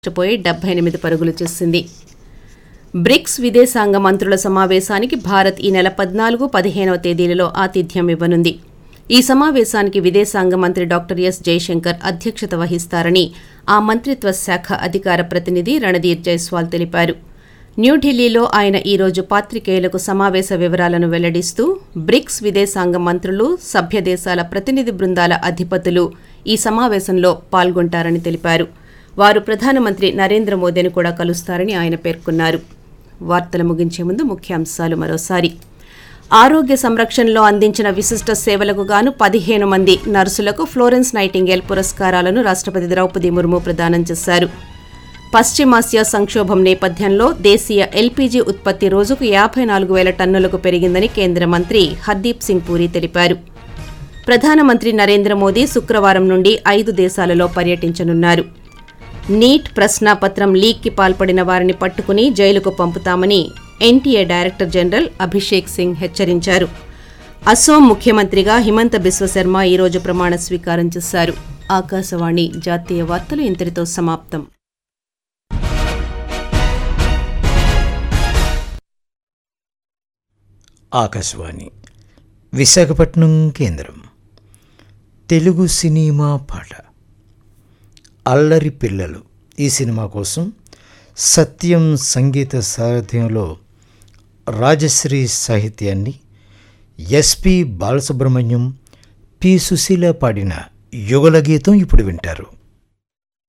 నష్టపోయి డెబ్బై ఎనిమిది పరుగులు చేసింది బ్రిక్స్ విదేశాంగ మంత్రుల సమావేశానికి భారత్ ఈ నెల పద్నాలుగు పదిహేనవ తేదీలలో ఆతిథ్యం ఇవ్వనుంది ఈ సమావేశానికి విదేశాంగ మంత్రి డాక్టర్ ఎస్ జయశంకర్ అధ్యక్షత వహిస్తారని ఆ మంత్రిత్వ శాఖ అధికార ప్రతినిధి రణధీర్ జైస్వాల్ తెలిపారు న్యూఢిల్లీలో ఆయన ఈ రోజు పాత్రికేయులకు సమావేశ వివరాలను వెల్లడిస్తూ బ్రిక్స్ విదేశాంగ మంత్రులు సభ్య దేశాల ప్రతినిధి బృందాల అధిపతులు ఈ సమావేశంలో పాల్గొంటారని తెలిపారు వారు ప్రధానమంత్రి నరేంద్ర మోదీని కూడా కలుస్తారని ఆయన పేర్కొన్నారు వార్తలు ముగించే ముందు ముఖ్యాంశాలు మరోసారి ఆరోగ్య సంరక్షణలో అందించిన విశిష్ట సేవలకు గాను పదిహేను మంది నర్సులకు ఫ్లోరెన్స్ నైటింగేల్ పురస్కారాలను రాష్ట్రపతి ద్రౌపది ముర్ము ప్రదానం చేశారు పశ్చిమాసియా సంక్షోభం నేపథ్యంలో దేశీయ ఎల్పీజీ ఉత్పత్తి రోజుకు యాభై నాలుగు వేల టన్నులకు పెరిగిందని కేంద్ర మంత్రి హర్దీప్ సింగ్ పూరి తెలిపారు ప్రధానమంత్రి నరేంద్ర మోదీ శుక్రవారం నుండి ఐదు దేశాలలో పర్యటించనున్నారు నీట్ ప్రశ్నాపత్రం లీక్కి పాల్పడిన వారిని పట్టుకుని జైలుకు పంపుతామని NTA director general Abhishek Singh హెచ్చరించారు అసోం ముఖ్యమంత్రిగా హిమంత బిశ్వశర్మ ఈరోజు ప్రమాణ స్వీకారం చేశారు ఆకాశవాణి జాతీయ వార్తలు ఇంతటితో సమాప్తం ఆకాశవాణి విశాఖపట్నం కేంద్రం తెలుగు సినిమా పాట అల్లరి పిల్లలు ఈ సినిమా కోసం సత్యం సంగీత సారథ్యంలో రాజశ్రీ సాహిత్యాన్ని ఎస్పి బాలసుబ్రహ్మణ్యం పి సుశీల పాడిన యుగల గీతం ఇప్పుడు వింటారు